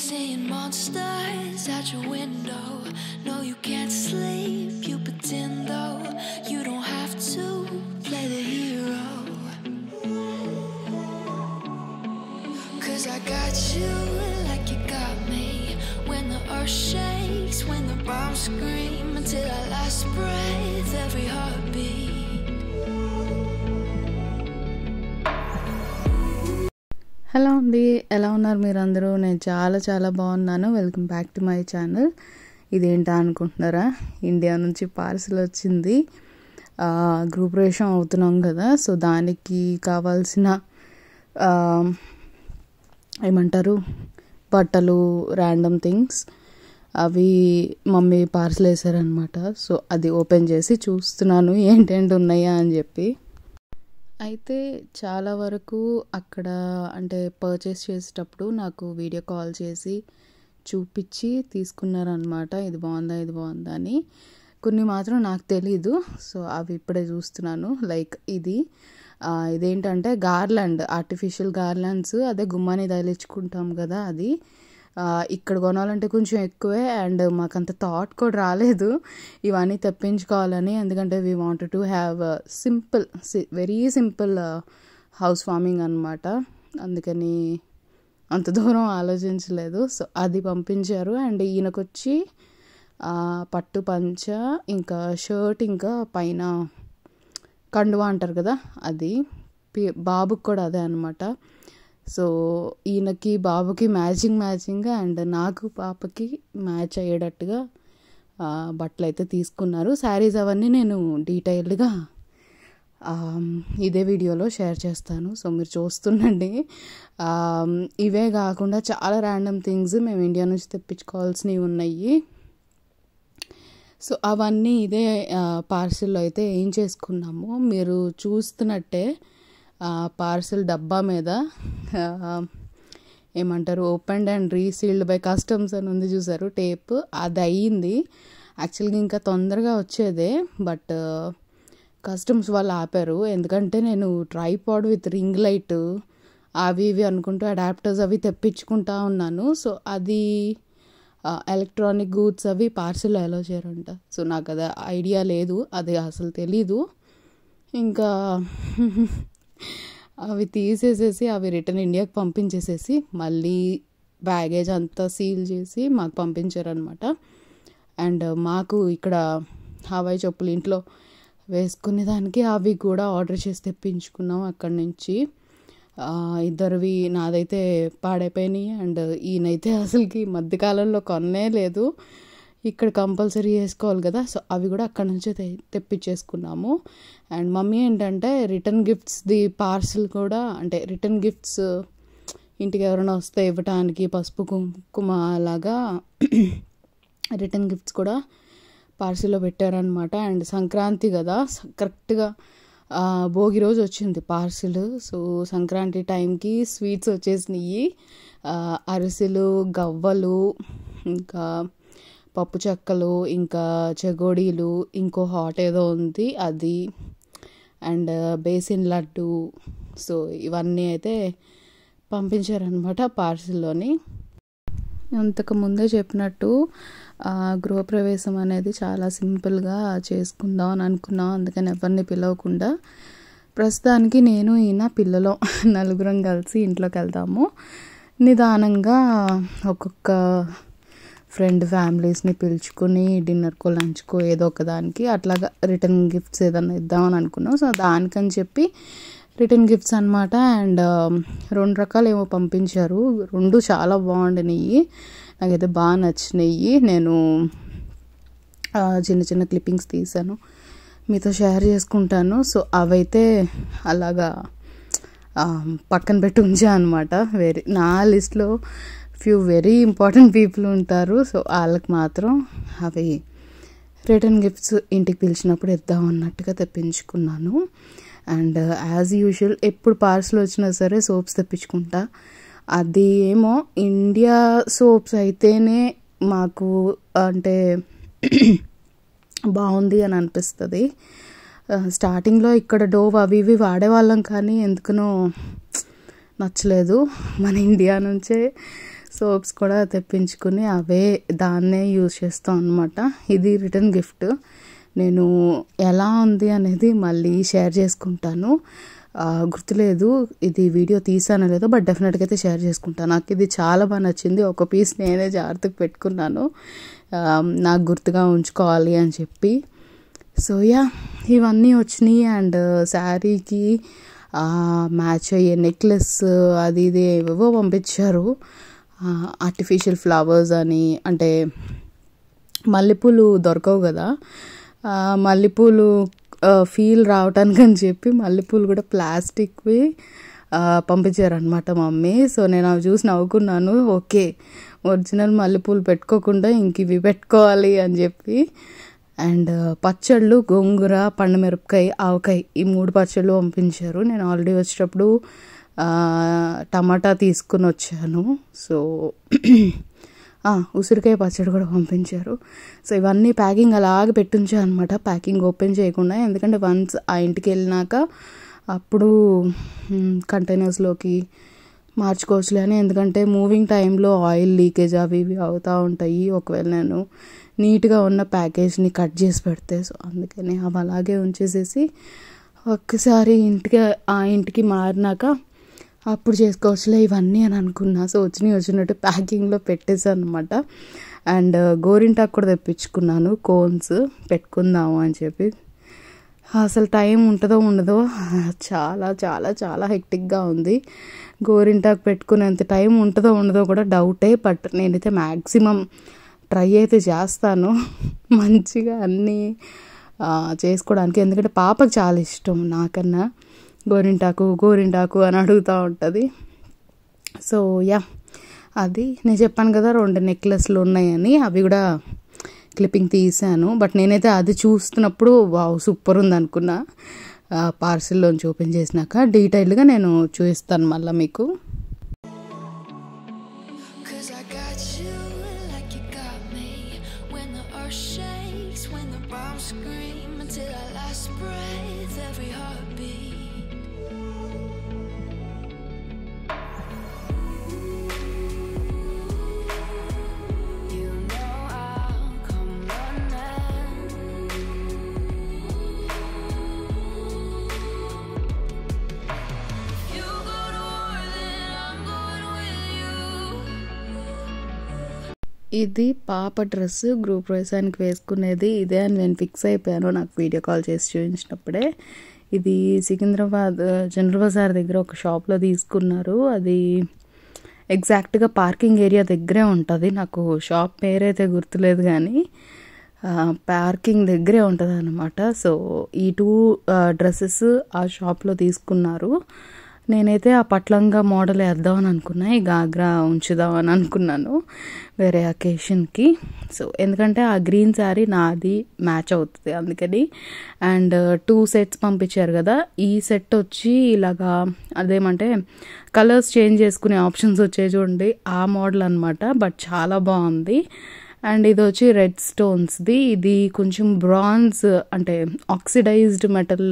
Seeing monsters out your window. No, you can't sleep. You pretend though you don't have to play the hero. Cause I got you like you got me. When the earth shakes, when the bombs scream, until our last breath, every heartbeat. Hello అండి ఎలా ఉన్నారు మీరందరూ నేను చాలా చాలా బాగున్నాను welcome back to my channel ఇదేంటా అనుకుంటున్నారా ఇండియా నుంచి పార్సిల్ వచ్చింది ఆ, గృహప్రవేశం అవుతున్నాం కదా సో దానికి కావాల్సిన ఆ, ఏమంటారు బట్టలు ర్యాండమ్ థింగ్స్ అవి మమ్మీ పార్సల్ వేసారనమాట సో అది ఓపెన్ చేసి చూస్తున్నాను ఏంటేంటి ఉన్నాయా అని చెప్పి అయితే చాలా వరకు అక్కడ అంటే పర్చేస్ చేసేటప్పుడు నాకు వీడియో కాల్ చేసి చూపించి తీసుకున్నారనమాట ఇది బాగుందా ఇది బాగుందా అని కొన్ని మాత్రం నాకు తెలీదు సో అవి ఇప్పుడే చూస్తున్నాను లైక్ ఇది ఆ, ఇదేంటంటే గార్లాండ్ ఆర్టిఫిషియల్ గార్లాండ్స్ అదే గుమ్మాని తగిలించుకుంటాం కదా అది ఆ, ఇక్కడ కొనాలంటే కొంచెం ఎక్కువే అండ్ మాకంత థాట్ కూడా రాలేదు ఇవన్నీ తెప్పించుకోవాలని ఎందుకంటే we wanted to have simple very simple house warming అనమాట అందుకని అంత దూరం ఆలోచించలేదు సో అది పంపించారు అండ్ ఈయనకొచ్చి ఆ, పట్టు పంచ ఇంకా షర్ట్ ఇంకా పైన కండువా అంటారు కదా అది పి- బాబుకి కూడా అదే అనమాట సో ఈయనకి బాబుకి మ్యాచింగ్ మ్యాచింగ్ అండ్ నాకు పాపకి మ్యాచ్ అయ్యేటట్టుగా ఆ, బట్టలు అయితే తీసుకున్నారు శారీస్ అవన్నీ నేను డీటెయిల్డ్గా ఇదే వీడియోలో షేర్ చేస్తాను సో మీరు చూస్తుండండి ఆ, ఇవే కాకుండా చాలా ర్యాండమ్ థింగ్స్ మేము ఇండియా నుంచి తెప్పించుకోవాల్సినవి ఉన్నాయి సో అవన్నీ ఇదే పార్సిల్లో అయితే ఏం చేసుకున్నాము మీరు చూస్తున్నట్టే పార్సిల్ డబ్బా మీద ఆ, ఏమంటారు opened and resealed by customs అని ఉంది చూసారు టేప్ అది అయ్యింది యాక్చువల్గా ఇంకా తొందరగా వచ్చేదే బట్ కస్టమ్స్ వాళ్ళు ఆపారు ఎందుకంటే నేను ట్రైపాడ్ విత్ రింగ్ లైట్ అవి ఇవి అనుకుంటూ అడాప్టర్స్ అవి తెప్పించుకుంటా ఉన్నాను సో అది ఎలక్ట్రానిక్ గూడ్స్ అవి పార్సిల్ అలో చేయరంట సో నాకు అది ఐడియా లేదు అది అసలు తెలీదు ఇంకా అవి తీసేసేసి అవి రిటర్న్ ఇండియాకి పంపించేసేసి మళ్ళీ బ్యాగేజ్ అంతా సీల్ చేసి మాకు పంపించారనమాట అండ్ మాకు ఇక్కడ హవాయి చెప్పులు ఇంట్లో వేసుకునే దానికి అవి కూడా ఆర్డర్ చేసి తెప్పించుకున్నాం అక్కడి నుంచి ఆ, ఇద్దరివి నాదైతే పాడైపోయినాయి అండ్ ఈయనైతే అసలుకి ఈ మధ్యకాలంలో కొన్నే లేదు ఇక్కడ కంపల్సరీ వేసుకోవాలి కదా సో అవి కూడా అక్కడ నుంచే తె తెప్పించేసుకున్నాము అండ్ మమ్మీ ఏంటంటే రిటర్న్ గిఫ్ట్స్ ది పార్సిల్ కూడా అంటే రిటర్న్ గిఫ్ట్స్ ఇంటికి ఎవరైనా వస్తే ఇవ్వటానికి పసుపు కుంకుమ అలాగా రిటర్న్ గిఫ్ట్స్ కూడా పార్సిల్లో పెట్టారనమాట అండ్ సంక్రాంతి కదా స- కరెక్ట్గా ఆ, భోగి రోజు వచ్చింది పార్సిల్ సో సంక్రాంతి టైంకి స్వీట్స్ వచ్చేసినాయి ఆ, అరిసెలు గవ్వలు ఇంకా పప్పు చెక్కలు ఇంకా చెగోడీలు ఇంకో హాట్ ఏదో ఉంది అది అండ్ బేసిన్ లడ్డు సో ఇవన్నీ అయితే పంపించారనమాట పార్సిల్లోని అంతకు ముందే చెప్పినట్టు ఆ, గృహప్రవేశం అనేది చాలా సింపుల్గా చేసుకుందాం అని అనుకున్నాం అందుకని ఎవరిని పిలవకుండా ప్రస్తుతానికి నేను ఈయన పిల్లలు నలుగురం కలిసి ఇంట్లోకి వెళ్తాము నిదానంగా ఒక్కొక్క ఫ్రెండ్ ఫ్యామిలీస్ని పిలుచుకొని డిన్నర్కో లంచ్కో ఏదో ఒక దానికి అట్లాగా రిటర్న్ గిఫ్ట్స్ ఏదైనా ఇద్దామని అనుకున్నాం సో దానికని చెప్పి రిటర్న్ గిఫ్ట్స్ అనమాట అండ్ రెండు రకాలు ఏమో పంపించారు రెండు చాలా బాగుండినాయి నాకైతే బాగా నచ్చినాయి నేను ఆ, చిన్న చిన్న క్లిప్పింగ్స్ తీసాను మీతో షేర్ చేసుకుంటాను సో అవైతే అలాగా ఆ, పక్కన పెట్టి ఉంచా అనమాట వెరీ నా లిస్ట్లో ఫ్యూ వెరీ ఇంపార్టెంట్ పీపుల్ ఉంటారు సో వాళ్ళకి మాత్రం అవి రిటర్న్ గిఫ్ట్స్ ఇంటికి పిలిచినప్పుడు ఇద్దాం అన్నట్టుగా తెప్పించుకున్నాను అండ్ యాజ్ యూజువల్ ఎప్పుడు పార్సల్ వచ్చినా సరే సోప్స్ తెప్పించుకుంటా అది ఏమో ఇండియా సోప్స్ అయితేనే మాకు అంటే బాగుంది అని అనిపిస్తుంది స్టార్టింగ్లో ఇక్కడ డోవ్ అవి ఇవి వాడేవాళ్ళం కానీ ఎందుకనో నచ్చలేదు మన ఇండియా నుంచే సోప్స్ కూడా తెప్పించుకుని అవే దాన్నే యూజ్ చేస్తాం అనమాట ఇది రిటర్న్ గిఫ్ట్ నేను ఎలా ఉంది అనేది మళ్ళీ షేర్ చేసుకుంటాను ఆ, గుర్తులేదు ఇది వీడియో తీసానో లేదో బట్ డెఫినెట్గా అయితే షేర్ చేసుకుంటాను నాకు ఇది చాలా బాగా నచ్చింది ఒక పీస్ నేనే జాగ్రత్తగా పెట్టుకున్నాను ఆ, నాకు గుర్తుగా ఉంచుకోవాలి అని చెప్పి సో యా ఇవన్నీ వచ్చినాయి అండ్ శారీకి మ్యాచ్ అయ్యే నెక్లెస్ అది ఇది ఏవేవో పంపించారు ఆర్టిఫిషియల్ ఫ్లవర్స్ అని అంటే మల్లెపూలు దొరకవు కదా ఆ, మల్లెపూలు ఫీల్ రావటానికి అని చెప్పి మల్లెపూలు కూడా ప్లాస్టిక్వి ఆ, పంపించారనమాట మమ్మీ సో నేను అవి చూసి నవ్వుకున్నాను ఓకే ఒరిజినల్ మల్లెపూలు పెట్టుకోకుండా ఇంక ఇవి పెట్టుకోవాలి అని చెప్పి అండ్ పచ్చళ్ళు గోంగూర పండుమిరపకాయ ఆవకాయ ఈ మూడు పచ్చళ్ళు పంపించారు నేను ఆల్రెడీ వచ్చేటప్పుడు ఆ, టమాటా తీసుకుని వచ్చాను సో ఆ, ఉసిరికాయ పచ్చడి కూడా పంపించారు సో ఇవన్నీ ప్యాకింగ్ అలాగే పెట్టించాను అనమాట ప్యాకింగ్ ఓపెన్ చేయకుండా ఎందుకంటే వన్స్ ఆ ఇంటికి వెళ్ళినాక అప్పుడు కంటైనర్స్లోకి మార్చుకోవచ్చులే అని ఎందుకంటే మూవింగ్ టైంలో ఆయిల్ లీకేజ్ అవి ఇవి అవుతూ ఉంటాయి ఒకవేళ నేను నీట్గా ఉన్న ప్యాకేజ్ని కట్ చేసి పెడితే సో అందుకని అవి అలాగే ఉంచేసేసి ఒక్కసారి ఇంటికి ఆ ఇంటికి మారినాక అప్పుడు చేసుకోవచ్చులే ఇవన్నీ అని అనుకున్నా సో వచ్చినాయి వచ్చినట్టు ప్యాకింగ్లో పెట్టేశాను అనమాట అండ్ గోరింటాకు కూడా తెప్పించుకున్నాను కోన్స్ పెట్టుకుందాము అని చెప్పి అసలు టైం ఉంటుందో ఉండదో చాలా చాలా చాలా హెక్టిక్గా ఉంది గోరింటాకు పెట్టుకునేంత టైం ఉంటుందో ఉండదో కూడా డౌటే బట్ నేనైతే మ్యాక్సిమం ట్రై అయితే చేస్తాను మంచిగా అన్నీ ఆ, చేసుకోవడానికి ఎందుకంటే పాపకు చాలా ఇష్టం నాకన్నా గోరింటాకు గోరింటాకు అని అడుగుతూ ఉంటుంది సో యా అది నేను చెప్పాను కదా రెండు నెక్లెస్లు ఉన్నాయని అవి కూడా క్లిప్పింగ్ తీసాను బట్ నేనైతే అది చూస్తున్నప్పుడు వావ్ సూపర్ ఉంది అనుకున్నా పార్సిల్లోంచి ఓపెన్ చేసినాక డీటెయిల్గా నేను చూపిస్తాను మళ్ళీ మీకు Cause I got you like you got me. When the earth shakes, when the bombs scream, until our last breath, every heartbeat. You know I'll come running. You go to war, then I'm going with you. ఇది పాప dress group ప్రవేశానికి వేసుకునేది ఇదే అని నేను fix అయిపోయాను నాకు video call చేసి చూపించినప్పుడే ఇది సికింద్రాబాద్ జనరల్ బజార్ దగ్గర ఒక షాప్లో తీసుకున్నారు అది ఎగ్జాక్ట్గా పార్కింగ్ ఏరియా దగ్గరే ఉంటుంది నాకు షాప్ పేరైతే గుర్తులేదు కానీ ఆ, పార్కింగ్ దగ్గరే ఉంటుంది అనమాట సో ఈ టూ డ్రెస్సెస్ ఆ షాప్లో తీసుకున్నారు నేనైతే ఆ పట్లంగా మోడల్ వేద్దామని అనుకున్నా ఈ గాగ్రా ఉంచుదామని అనుకున్నాను వేరే అకేషన్కి సో ఎందుకంటే ఆ గ్రీన్ శారీ నాది మ్యాచ్ అవుతుంది అందుకని అండ్ టూ సెట్స్ పంపించారు కదా ఈ సెట్ వచ్చి ఇలాగా అదేమంటే కలర్స్ చేంజ్ చేసుకునే ఆప్షన్స్ వచ్చాయి చూడండి ఆ మోడల్ అనమాట బట్ చాలా బాగుంది అండ్ ఇది వచ్చి రెడ్ స్టోన్స్ది ఇది కొంచెం బ్రాన్స్ అంటే ఆక్సిడైజ్డ్ మెటల్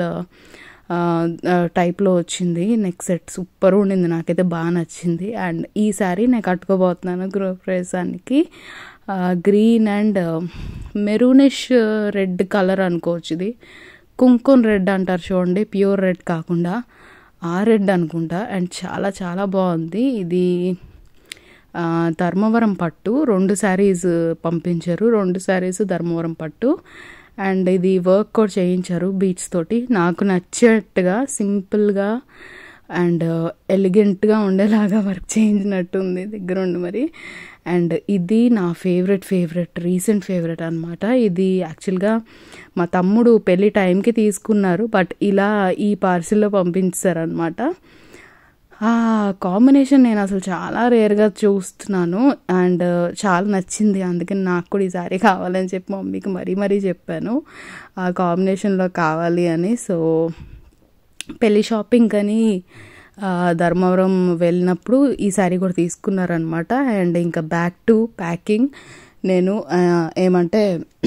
టైప్లో వచ్చింది నెక్ సెట్ సూపర్ ఉండింది నాకైతే బాగా నచ్చింది అండ్ ఈ సారీ నేను కట్టుకోబోతున్నాను గృహప్రవేశానికి green and maroonish red colour అనుకోవచ్చు ఇది కుంకున్ రెడ్ అంటారు చూడండి ప్యూర్ రెడ్ కాకుండా ఆ రెడ్ అనుకుంటా అండ్ చాలా చాలా బాగుంది ఇది ఆ, ధర్మవరం పట్టు రెండు శారీస్ పంపించారు రెండు శారీస్ ధర్మవరం పట్టు అండ్ ఇది వర్క్ కూడా చేయించారు బీచ్ తోటి నాకు నచ్చేట్టుగా సింపుల్గా అండ్ ఎలిగెంట్గా ఉండేలాగా వర్క్ చేయించినట్టుంది దగ్గరుండి మరి అండ్ ఇది నా ఫేవరెట్ ఫేవరెట్ రీసెంట్ ఫేవరెట్ అనమాట ఇది యాక్చువల్గా మా తమ్ముడు పెళ్లి టైంకి తీసుకున్నారు బట్ ఇలా ఈ పార్సిల్లో పంపించారనమాట ఆ కాంబినేషన్ నేను అసలు చాలా రేర్గా చూస్తున్నాను అండ్ చాలా నచ్చింది అందుకని నాకు కూడా ఈ సారీ కావాలని చెప్పి మమ్మీకి మరీ మరీ చెప్పాను ఆ కాంబినేషన్లో కావాలి అని సో పెళ్లి షాపింగ్ అని ఆ, ధర్మవరం వెళ్ళినప్పుడు ఈ శారీ కూడా తీసుకున్నారనమాట అండ్ ఇంకా బ్యాక్ టు ప్యాకింగ్ నేను ఆ, ఏమంటే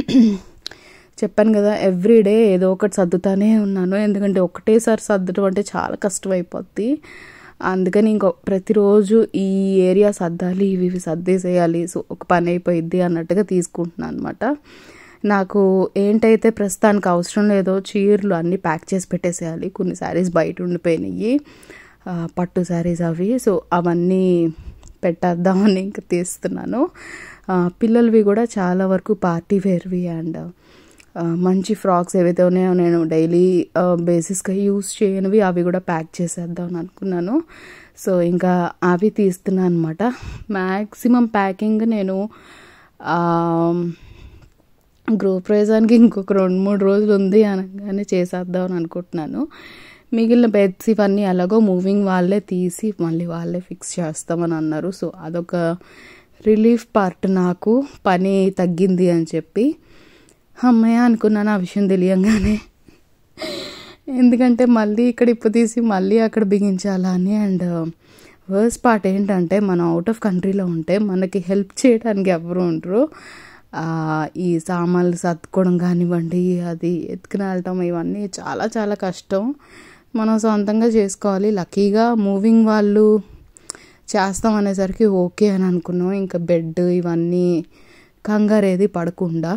చెప్పాను కదా ఎవ్రీ డే ఏదో ఒకటి సర్దుతానే ఉన్నాను ఎందుకంటే ఒకటేసారి సర్దడం అంటే చాలా కష్టం అయిపోద్ది అందుకని ఇంకో ప్రతిరోజు ఈ ఏరియా సర్దాలి ఇవి ఇవి సర్దేసేయాలి సో ఒక పని అయిపోయిద్ది అన్నట్టుగా తీసుకుంటున్నాను అనమాట నాకు ఏంటైతే ప్రస్తుతానికి అవసరం లేదో చీరలు అన్నీ ప్యాక్ చేసి పెట్టేసేయాలి కొన్ని శారీస్ బయట ఉండిపోయినాయి ఆ, పట్టు శారీస్ అవి సో అవన్నీ పెట్టేద్దామని ఇంకా తీస్తున్నాను ఆ, పిల్లలవి కూడా చాలా వరకు పార్టీ వేర్వి అండ్ ఆ, మంచి ఫ్రాక్స్ ఏవైతే ఉన్నాయో నేను డైలీ బేసిస్గా యూస్ చేయనివి అవి కూడా ప్యాక్ చేసేద్దాం అని అనుకున్నాను సో ఇంకా అవి తీస్తున్నాను అనమాట మ్యాక్సిమం ప్యాకింగ్ నేను ఆ, గ్రూప్ ప్రయోజనానికి ఇంకొక రెండు మూడు రోజులు ఉంది అనగానే చేసేద్దాం అని అనుకుంటున్నాను మిగిలిన బెడ్స్ ఇవన్నీ అలాగో మూవింగ్ వాళ్ళే తీసి మళ్ళీ వాళ్ళే ఫిక్స్ చేస్తామని అన్నారు సో అదొక రిలీఫ్ పార్ట్ నాకు పని తగ్గింది అని చెప్పి అమ్మయ్య అనుకున్నాను ఆ విషయం తెలియంగానే ఎందుకంటే మళ్ళీ ఇక్కడ ఇప్పు తీసి మళ్ళీ అక్కడ బిగించాలా అని అండ్ వర్స్ పార్ట్ ఏంటంటే మనం అవుట్ ఆఫ్ కంట్రీలో ఉంటే మనకి హెల్ప్ చేయడానికి ఎవరు ఉండరు ఆ, ఈ సామాన్లు సర్దుకోవడం కానివ్వండి అది ఎత్తుకుని వెళ్ళటం ఇవన్నీ చాలా చాలా కష్టం మనం సొంతంగా చేసుకోవాలి లక్కీగా మూవింగ్ వాళ్ళు చేస్తాం అనేసరికి ఓకే అని అనుకున్నాం ఇంకా బెడ్ ఇవన్నీ కంగారేది పడకుండా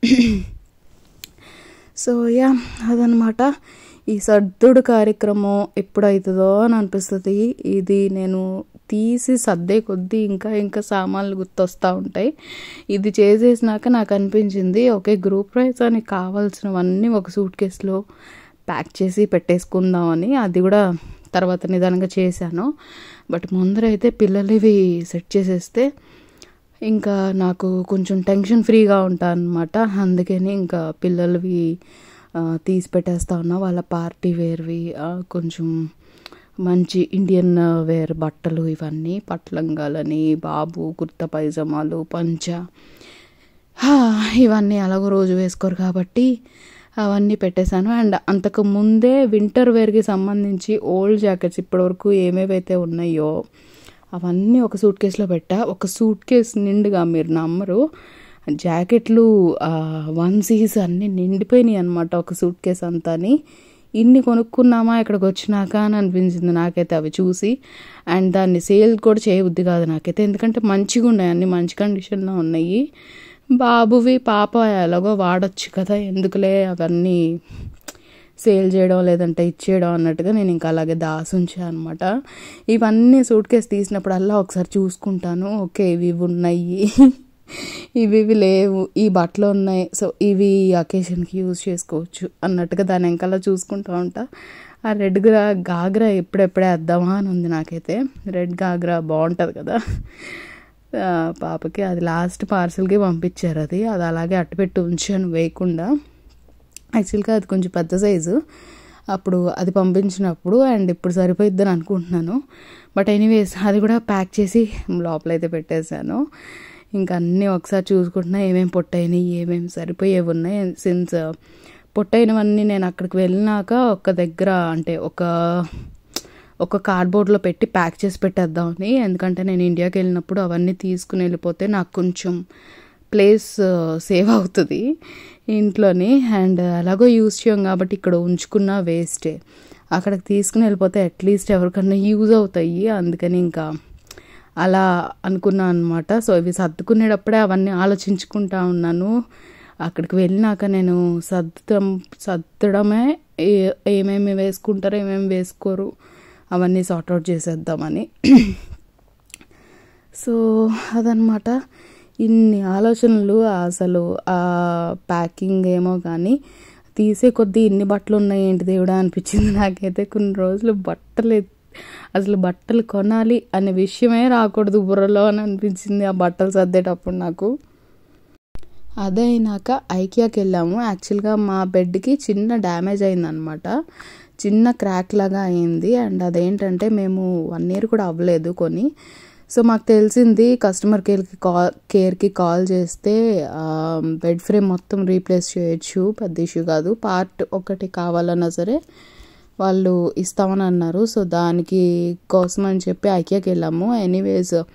సో యా అదనమాట ఈ సర్దుడు కార్యక్రమం ఎప్పుడవుతుందో అని అనిపిస్తుంది ఇది నేను తీసి సర్దే కొద్దీ ఇంకా ఇంకా సామాన్లు గుర్తొస్తూ ఉంటాయి ఇది చేసేసినాక నాకు అనిపించింది ఓకే గ్రూప్ ప్రవేశానికి కావాల్సినవన్నీ ఒక సూట్ కేసులో ప్యాక్ చేసి పెట్టేసుకుందామని అది కూడా తర్వాత నిదానంగా చేశాను బట్ ముందరైతే పిల్లలు ఇవి సెట్ చేసేస్తే ఇంకా నాకు కొంచెం టెన్షన్ ఫ్రీగా ఉంటాను అనమాట అందుకని ఇంకా పిల్లలవి ఆ, తీసి పెట్టేస్తా ఉన్నా వాళ్ళ పార్టీ వేర్వి ఆ, కొంచెం మంచి ఇండియన్ వేర్ బట్టలు ఇవన్నీ పట్లంగాలని బాబు కుర్తా పైజమాలు పంచ హా, ఇవన్నీ అలాగో రోజు వేసుకోరు కాబట్టి అవన్నీ పెట్టేశాను అండ్ అంతకు ముందే వింటర్ వేర్కి సంబంధించి ఓల్డ్ జాకెట్స్ ఇప్పటివరకు ఏమేవైతే ఉన్నాయో అవన్నీ ఒక సూట్ కేసులో పెట్టా ఒక సూట్ కేస్ నిండుగా మీరు నమ్మరు జాకెట్లు వన్ సీస్ అన్నీ నిండిపోయినాయి అనమాట ఒక సూట్ కేస్ అంతాని ఇన్ని కొనుక్కున్నామా ఇక్కడికి వచ్చినాక అని అనిపించింది నాకైతే అవి చూసి అండ్ దాన్ని సేల్ కూడా చేయబుద్ధి కాదు నాకైతే ఎందుకంటే మంచిగా ఉన్నాయి అన్ని మంచి కండిషన్లో ఉన్నాయి బాబువి పాప ఎలాగో వాడచ్చు కదా ఎందుకులే అవన్నీ సేల్ చేయడం లేదంటే ఇచ్చేయడం అన్నట్టుగా నేను ఇంకా అలాగే దాసుంచాను అనమాట ఇవన్నీ సూట్ కేసు తీసినప్పుడల్లా ఒకసారి చూసుకుంటాను ఓకే ఇవి ఇవి ఉన్నాయి ఇవి ఇవి లేవు ఈ బట్టలు ఉన్నాయి సో ఇవి అకేషన్కి యూజ్ చేసుకోవచ్చు అన్నట్టుగా దాని వెనకాల చూసుకుంటూ ఉంటా ఆ రెడ్ గా గాగ్రా ఎప్పుడెప్పుడే వేద్దామా అని ఉంది నాకైతే రెడ్ గాగ్రా బాగుంటుంది కదా ఆ, పాపకి అది లాస్ట్ పార్సల్కి పంపించారు అది అది అలాగే అట్టపెట్టి ఉంచాను వేయకుండా యాక్చువల్గా అది కొంచెం పెద్ద సైజు అప్పుడు అది పంపించినప్పుడు అండ్ ఇప్పుడు సరిపోయిద్దని అనుకుంటున్నాను బట్ ఎనీవేస్ అది కూడా ప్యాక్ చేసి లోపలైతే పెట్టేశాను ఇంకా అన్నీ ఒకసారి చూసుకుంటున్నా ఏమేమి పొట్టయినాయి ఏమేమి సరిపోయేవి ఉన్నాయి సిన్స్ పొట్టయినవన్నీ నేను అక్కడికి వెళ్ళినాక ఒక దగ్గర అంటే ఒక ఒక కార్డ్బోర్డ్లో పెట్టి ప్యాక్ చేసి పెట్టేద్దామని ఎందుకంటే నేను ఇండియాకి వెళ్ళినప్పుడు అవన్నీ తీసుకుని వెళ్ళిపోతే నాకు కొంచెం ప్లేస్ సేవ్ అవుతుంది ఇంట్లోని అండ్ అలాగో యూస్ చేయం కాబట్టి ఇక్కడ ఉంచుకున్న వేస్టే అక్కడికి తీసుకుని వెళ్ళిపోతే అట్లీస్ట్ ఎవరికన్నా యూజ్ అవుతాయి అందుకని ఇంకా అలా అనుకున్నాను అనమాట సో ఇవి సర్దుకునేటప్పుడే అవన్నీ ఆలోచించుకుంటా ఉన్నాను అక్కడికి వెళ్ళినాక నేను సర్దడం సర్దడమే ఏ- ఏమేమి వేసుకుంటారో ఏమేమి వేసుకోరు అవన్నీ సార్ట్అవుట్ చేసేద్దామని సో అదనమాట ఇన్ని ఆలోచనలు అసలు ఆ ప్యాకింగ్ ఏమో కానీ తీసే కొద్దీ ఇన్ని బట్టలు ఉన్నాయి ఏంటి దేవుడా అనిపించింది నాకైతే కొన్ని రోజులు బట్టలు ఎత్- అసలు బట్టలు కొనాలి అనే విషయమే రాకూడదు బుర్రలో అని అనిపించింది ఆ బట్టలు సర్దేటప్పుడు నాకు అదే అయినాక ఐకియాకి వెళ్ళాము యాక్చువల్గా మా బెడ్కి చిన్న డ్యామేజ్ అయిందనమాట చిన్న క్రాక్ లాగా అయింది అండ్ అదేంటంటే మేము వన్ ఇయర్ కూడా అవ్వలేదు కొని సో మాకు తెలిసింది కస్టమర్ కేర్కి కాల్ కేర్కి కాల్ చేస్తే బెడ్ ఫ్రేమ్ మొత్తం రీప్లేస్ చేయొచ్చు పెద్ద ఇష్యూ కాదు పార్ట్ ఒకటి కావాలన్నా సరే వాళ్ళు ఇస్తామని అన్నారు సో దానికి కోసం అని చెప్పి ఐకియాకి వెళ్ళాము ఎనీవేస్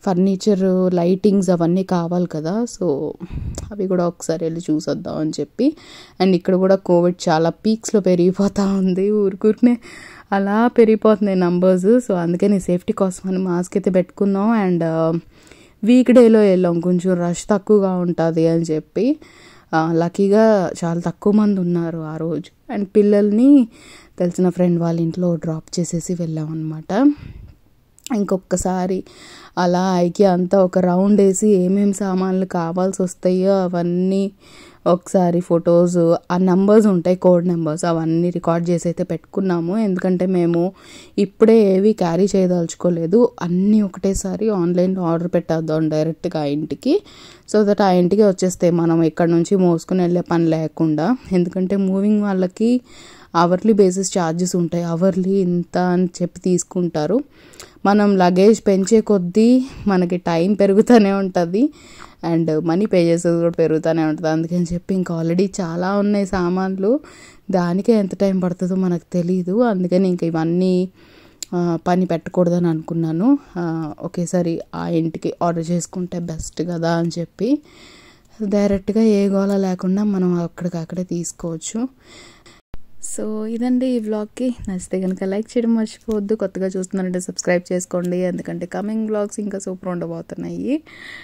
ఫర్నిచర్ లైటింగ్స్ అవన్నీ కావాలి కదా సో అవి కూడా ఒకసారి వెళ్ళి చూసొద్దాం అని చెప్పి అండ్ ఇక్కడ కూడా కోవిడ్ చాలా పీక్స్లో పెరిగిపోతూ ఉంది ఊరికూరినే అలా పెరిగిపోతున్నాయి నంబర్స్ సో అందుకే నీ సేఫ్టీ కోసం అని మాస్క్ అయితే పెట్టుకున్నాం అండ్ వీక్ డేలో వెళ్ళాం కొంచెం రష్ తక్కువగా ఉంటుంది అని చెప్పి లక్కీగా చాలా తక్కువ మంది ఉన్నారు ఆ రోజు అండ్ పిల్లల్ని తెలిసిన ఫ్రెండ్ వాళ్ళ ఇంట్లో డ్రాప్ చేసేసి వెళ్ళాం అనమాట ఇంకొకసారి అలా ఐకి అంతా ఒక రౌండ్ వేసి ఏమేమి సామాన్లు కావాల్సి వస్తాయో అవన్నీ ఒకసారి ఫొటోస్ ఆ నెంబర్స్ ఉంటాయి కోడ్ నెంబర్స్ అవన్నీ రికార్డ్ చేసి అయితే పెట్టుకున్నాము ఎందుకంటే మేము ఇప్పుడే ఏవి క్యారీ చేయదలుచుకోలేదు అన్నీ ఒకటేసారి ఆన్లైన్లో ఆర్డర్ పెట్టేద్దాం డైరెక్ట్గా ఆ ఇంటికి సో దట్ ఆ ఇంటికి వచ్చేస్తాయి మనం ఇక్కడ నుంచి మోసుకుని వెళ్ళే పని లేకుండా ఎందుకంటే మూవింగ్ వాళ్ళకి అవర్లీ బేసిస్ ఛార్జెస్ ఉంటాయి అవర్లీ ఇంత అని చెప్పి తీసుకుంటారు మనం లగేజ్ పెంచే కొద్దీ మనకి టైం పెరుగుతూనే ఉంటుంది అండ్ మనీ పే చేసేది కూడా పెరుగుతూనే ఉంటుంది అందుకని చెప్పి ఇంకా ఆల్రెడీ చాలా ఉన్నాయి సామాన్లు దానికే ఎంత టైం పడుతుందో మనకు తెలియదు అందుకని ఇంకా ఇవన్నీ పని పెట్టకూడదని అనుకున్నాను ఒకేసారి ఆ ఇంటికి ఆర్డర్ చేసుకుంటే బెస్ట్ కదా అని చెప్పి డైరెక్ట్గా ఏ గోళ లేకుండా మనం అక్కడికక్కడే తీసుకోవచ్చు సో ఇదండి ఈ వ్లాగ్కి నచ్చితే కనుక లైక్ చేయడం మర్చిపోవద్దు కొత్తగా చూస్తున్నారంటే సబ్స్క్రైబ్ చేసుకోండి ఎందుకంటే కమింగ్ వ్లాగ్స్ ఇంకా సూపర్ ఉండబోతున్నాయి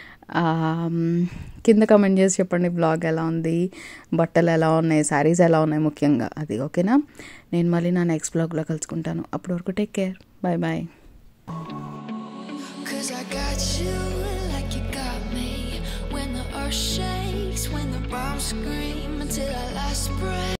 కింద కమెంట్ చేసి చెప్పండి బ్లాగ్ ఎలా ఉంది బట్టలు ఎలా ఉన్నాయి శారీస్ ఎలా ఉన్నాయి ముఖ్యంగా అది ఓకేనా నేను మళ్ళీ నా నెక్స్ట్ బ్లాగ్లో కలుసుకుంటాను అప్పటి వరకు take care bye bye Cause I got you like you got me. When the earth shakes, when the bombs scream until our last breath.